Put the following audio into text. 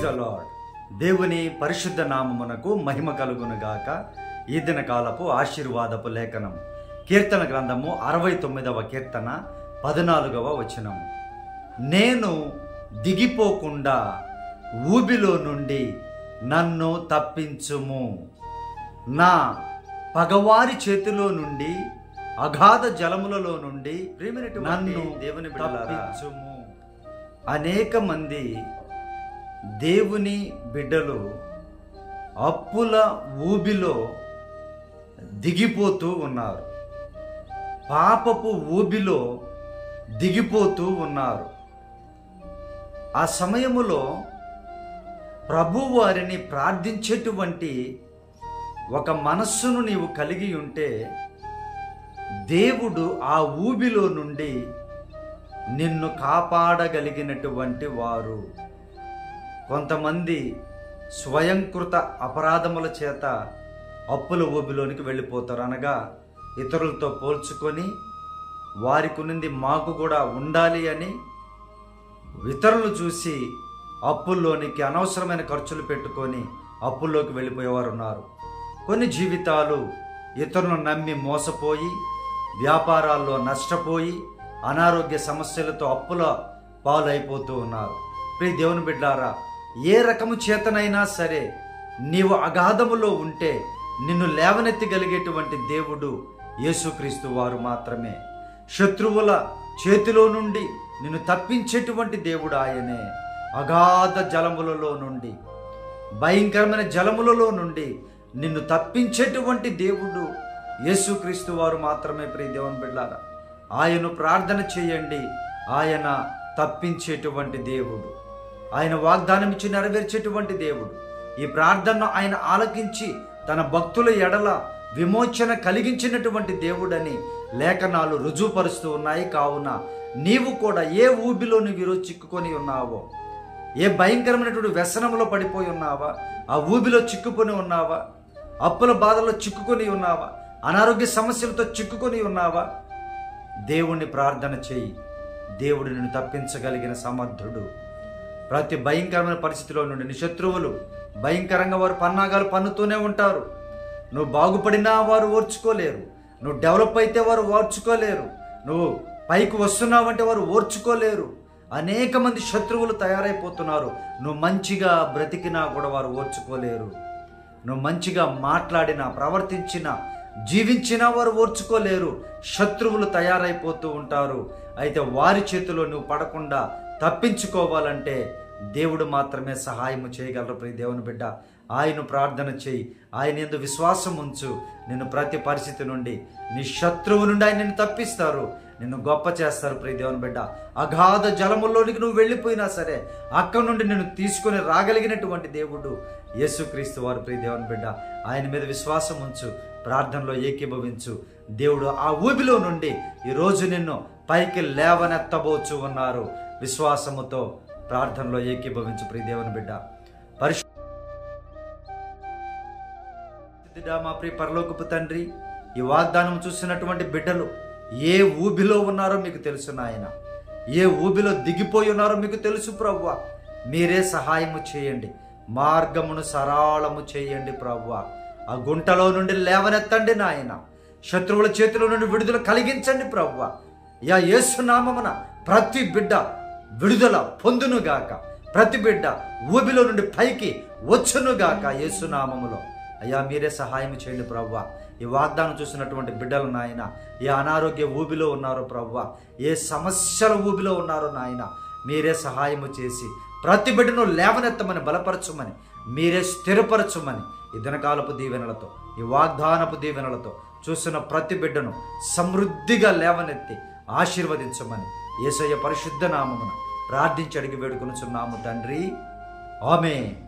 the lord దేవుని పరిశుద్ధ నామమునకు మహిమ కలుగునుగాక ఈ దిన కాలపు ఆశీర్వాదపు లేఖనం కీర్తన గ్రంథము అరవై తొమ్మిదవ కీర్తన పద్నాలుగవ వచనము నేను దిగిపోకుండా ఊబిలో నుండి నన్ను తప్పించుము నా పగవారి చేతిలో నుండి అగాధ జలములలో నుండి నన్ను దేవుని తప్పించుము అనేక మంది దేవుని బిడ్డలు అప్పుల ఊబిలో దిగిపోతూ ఉన్నారు పాపపు ఊబిలో దిగిపోతూ ఉన్నారు ఆ సమయములో ప్రభు వారిని ప్రార్థించేటువంటి ఒక మనస్సును నీవు కలిగి ఉంటే దేవుడు ఆ ఊబిలో నుండి నిన్ను కాపాడగలిగినటువంటి వారు కొంతమంది స్వయంకృత అపరాధముల చేత అప్పుల ఊబిలోనికి వెళ్ళిపోతారు అనగా ఇతరులతో పోల్చుకొని వారికి ఉన్నది మాకు కూడా ఉండాలి అని ఇతరులు చూసి అప్పుల్లోనికి అనవసరమైన ఖర్చులు పెట్టుకొని అప్పుల్లోకి వెళ్ళిపోయేవారు ఉన్నారు కొన్ని జీవితాలు ఇతరులను నమ్మి మోసపోయి వ్యాపారాల్లో నష్టపోయి అనారోగ్య సమస్యలతో అప్పుల పాలైపోతూ ఉన్నారు ప్రియ దేవుని బిడ్డారా ఏ రకము చేతనైనా సరే నీవు అగాధములో ఉంటే నిన్ను లేవనెత్తగలిగేటువంటి దేవుడు యేసుక్రీస్తు వారు మాత్రమే శత్రువుల చేతిలో నుండి నిన్ను తప్పించేటువంటి దేవుడు ఆయనే అగాధ జలములలో నుండి భయంకరమైన జలములలో నుండి నిన్ను తప్పించేటువంటి దేవుడు యేసుక్రీస్తు వారు మాత్రమే ప్రియ దేవుని బిడ్డారా ఆయను ప్రార్థన చేయండి ఆయన తప్పించేటువంటి దేవుడు ఆయన వాగ్దానం ఇచ్చి నెరవేర్చేటువంటి దేవుడు ఈ ప్రార్థనను ఆయన ఆలకించి తన భక్తుల ఎడల విమోచన కలిగించినటువంటి దేవుడని లేఖనాలు రుజువుపరుస్తూ ఉన్నాయి కావున నీవు కూడా ఏ ఊబిలో నువ్వు ఈరోజు చిక్కుకొని ఉన్నావో ఏ భయంకరమైనటువంటి వ్యసనంలో పడిపోయి ఉన్నావా ఆ ఊబిలో చిక్కుకొని ఉన్నావా అప్పుల బాధలో చిక్కుకొని ఉన్నావా అనారోగ్య సమస్యలతో చిక్కుకొని ఉన్నావా దేవుణ్ణి ప్రార్థన చేయి దేవుడు నిన్ను తప్పించగలిగిన సమర్థుడు ప్రతి భయంకరమైన పరిస్థితిలో నుండి నీ శత్రువులు భయంకరంగా వారు పన్నాగాలు పన్నుతూనే ఉంటారు నువ్వు బాగుపడినా వారు ఓర్చుకోలేరు నువ్వు డెవలప్ అయితే వారు ఓర్చుకోలేరు నువ్వు పైకి వస్తున్నావంటే వారు ఓర్చుకోలేరు అనేక మంది శత్రువులు తయారైపోతున్నారు నువ్వు మంచిగా బ్రతికినా కూడా వారు ఓర్చుకోలేరు నువ్వు మంచిగా మాట్లాడినా ప్రవర్తించినా జీవించినా వారు ఓర్చుకోలేరు శత్రువులు తయారైపోతూ ఉంటారు అయితే వారి చేతిలో నువ్వు పడకుండా తప్పించుకోవాలంటే దేవుడు మాత్రమే సహాయము చేయగలరు ప్రియ దేవుని బిడ్డ ఆయన ప్రార్థన చేయి ఆయన ఎందు విశ్వాసం ఉంచు నిన్ను ప్రతి పరిస్థితి నుండి నీ శత్రువు నుండి ఆయన నిన్ను తప్పిస్తారు నిన్ను గొప్ప చేస్తారు ప్రియ దేవుని బిడ్డ అగాధ జలముల్లోనికి నువ్వు వెళ్ళిపోయినా సరే అక్కడి నుండి నిన్ను తీసుకొని రాగలిగినటువంటి దేవుడు యేసుక్రీస్తు వారు ప్రియ దేవుని బిడ్డ ఆయన మీద విశ్వాసం ఉంచు ప్రార్థనలో ఏకీభవించు దేవుడు ఆ ఊబిలో నుండి ఈరోజు నిన్ను పైకి లేవనెత్తబోచు ఉన్నారు విశ్వాసముతో ప్రార్థనలో ఏకీభవించు ప్రియ దేవుని బిడ్డ పరిశు పరిశుద్ధుడా, మా ప్రియ పరలోకపు తండ్రి ఈ వాగ్దానం చూసినటువంటి బిడ్డలు ఏ ఊబిలో ఉన్నారో మీకు తెలుసు నాయన ఏ ఊబిలో దిగిపోయి ఉన్నారో మీకు తెలుసు ప్రవ్వ మీరే సహాయము చేయండి మార్గమును సరళము చేయండి ప్రవ్వ ఆ గుంటలో నుండి లేవనెత్తండి నాయన శత్రువుల చేతిలో నుండి విడుదల కలిగించండి ప్రవ్వ యా యేసునామమున ప్రతి బిడ్డ విడుదల పొందునుగాక ప్రతి బిడ్డ ఊబిలో నుండి పైకి వచ్చునుగాక యేసునామములో అయ్యా మీరే సహాయం చేయండి ప్రవ్వ ఈ వాగ్దానం చూసినటువంటి బిడ్డలు నాయన ఏ అనారోగ్య ఊబిలో ఉన్నారో ప్రవ్వ ఏ సమస్యల ఊబిలో ఉన్నారో నాయన మీరే సహాయము చేసి ప్రతి బిడ్డను లేవనెత్తమని బలపరచుమని మీరే స్థిరపరచుమని ఈ దినకాలపు దీవెనలతో ఈ వాగ్దానపు దీవెనలతో చూసిన ప్రతి బిడ్డను సమృద్ధిగా లేవనెత్తి ఆశీర్వదించమని యేసయ్య పరిశుద్ధ నామమున ప్రార్థించి అడిగి వేడుకొనుచున్నాము తండ్రి ఆమె